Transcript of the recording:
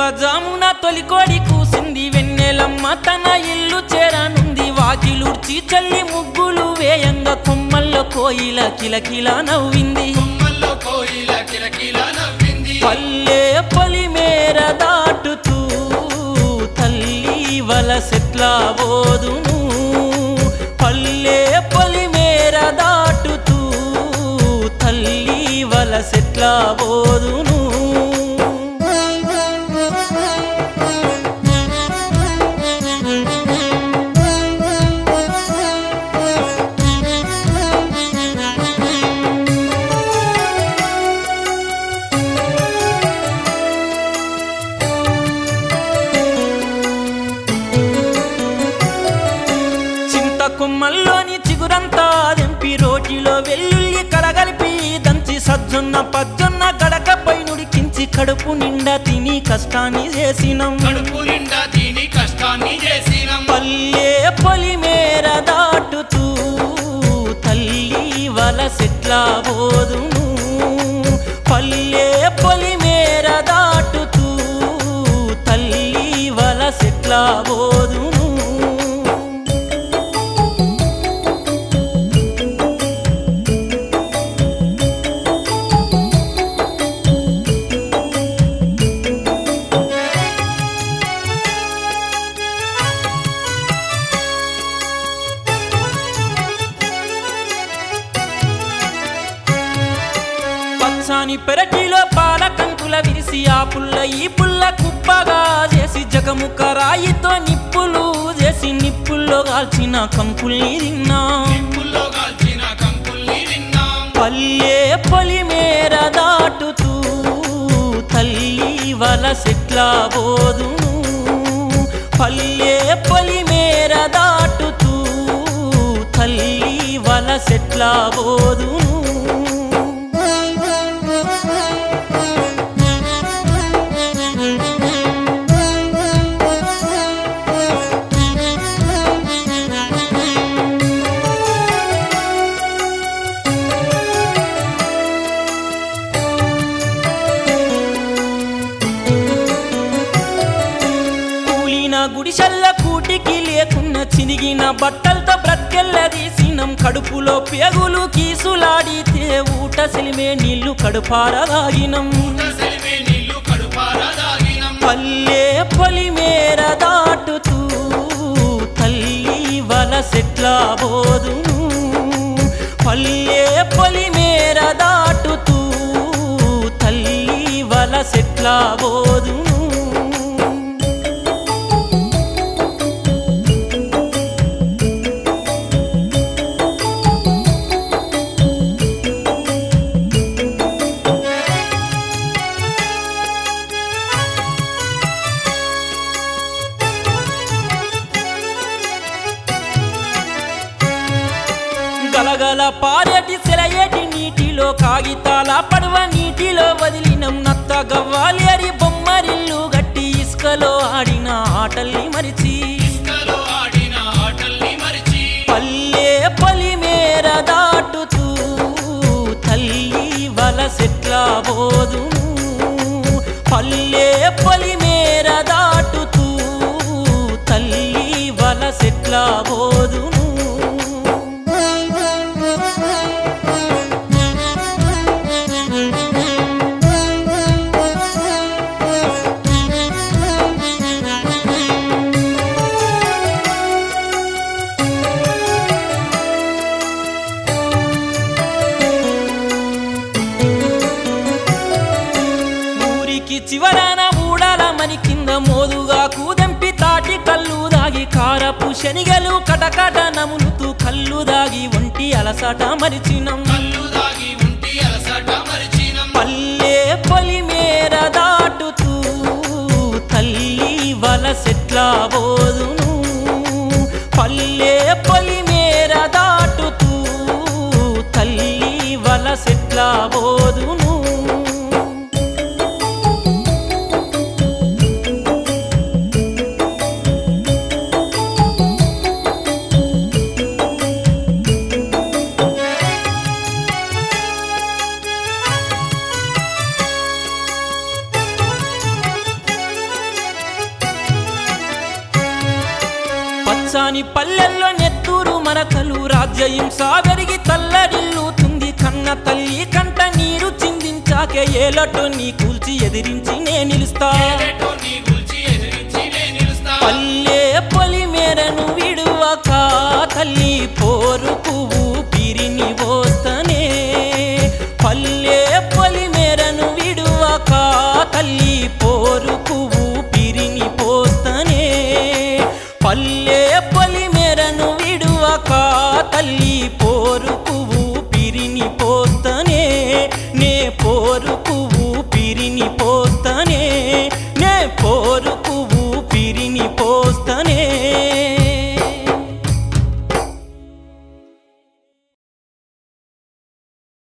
తెల్లవారుజామున తొలికోడి కూసింది వెన్నెలమ్మ తన ఇల్లు చేరనుంది వాకిలుడ్చి చల్లి ముగ్గులు వేయంగా కొమ్మల్లో కోయిల కిలకిల నవ్వింది కొమ్మల్లో కోయిల కిలకిల నవ్వింది పల్లె పొలిమేర దాటుతూ తల్లి వలసెట్ల బోదును పల్లె పొలిమేర దాటుతూ తల్లి వలసెట్ల బోదును చింత కొమ్మల్లోని చిగురంతా దెంపి రోటిలో వెల్లుల్లి కడగలిపి దంచి సజ్జొన్న పజ్జొన్న గడకపై నుడికించి కడుపు నిండా తిని కష్టాన్ని చేసినం కడుపు నిండా దీని కష్టాన్ని చేసినం పల్లె పొలిమేర దాటుతూ తల్లి వలసెట్ల బోదును పల్లె పొలిమేర దాటుతూ తల్లి వలసెట్ల బోదును పచ్చాని పెరటిలో పాల కంకుల విరిసి ఆ పుల్ల ఈ పుల్ల కుప్పగా చేసి జగముక్క రాయితో నిప్పులు చేసి నిప్పుల్లో కాల్చిన కంకుల్ని తిన్నా నిప్పుల్లో కాల్చిన కంకుల్ని తిన్నాం పల్లె పొలిమేర దాటుతూ తల్లి వలసెట్ల బోదును పల్లె పొలిమేర దాటుతూ తల్లి వలసెట్ల బోదును కూలిన గుడిసెల్ల కూటికి లేకున్న చినిగిన బట్టలతో బ్రతికెల్లదీసినం కడుపులో పేగులు కీసులాడితే ఊట సిలిమే నీళ్లు కడుపారదాగినం సెలిమే నీళ్లు కడుపార దాగినం పల్లె పొలిమేర దాటుతూ తల్లి వలసెట్ల బోదును పల్లె పొలిమేర దాటుతూ తల్లి వలసెట్ల బోదును గలగల పారేటి సెలయేటి నీటిలో కాగితాల పడవ నీటిలో వదిలినం నత్త గవ్వాలేరి బొమ్మరిల్లు గట్టి ఇసుకలో ఆడిన ఆటల్ని మరిచి ఇసుకలో ఆడిన ఆటల్ని మరిచి పల్లె పొలిమేర దాటుతూ తల్లి వలసెట్ల బోదును పల్లె పొలిమేర దాటుతూ తల్లి వలసెట్ల బోదును ఊరికి చివరన ఊడల మని కింద మోదుగా కూదెంపి తాటి కళ్ళు దాగి కారపు శనిగలు కటకట నములుతూ కళ్ళు దాగి ఒంటి అలసట మరిచినం కళ్ళు దాగి ఉంటి అలసట మరిచినం పల్లె పొలిమేర దాటుతూ తల్లి వలసెట్ల బోదును పల్లె పొలిమేర దాటుతూ తల్లి వలసెట్ల బోదును కాని పల్లెల్లో నెత్తూరు మనకలు రాజ్యహింస పెరిగి తల్లడిల్లుతుంది కన్న తల్లి కంట నీరు చిందించాకే ఏలటో నీ కూల్చి ఎదిరించి నే నిలుస్తా ఏలేటో నీ గుల్చి ఎదిరించి నే నిలుస్తా పల్లె పొలి మేరను విడువక తల్లి పోరుకు ఊపిరిని పోస్తనే పల్లె పొలి మేరను విడువక తల్లి పోరుకు ఊపిరిని పోస్తనే పల్లె పొలి మేరను విడువక తల్లి పోరుకు ఊపిరిని పోస్తనే నే పోరుకు ఊపిరిని పోస్తనే నే పోరుకు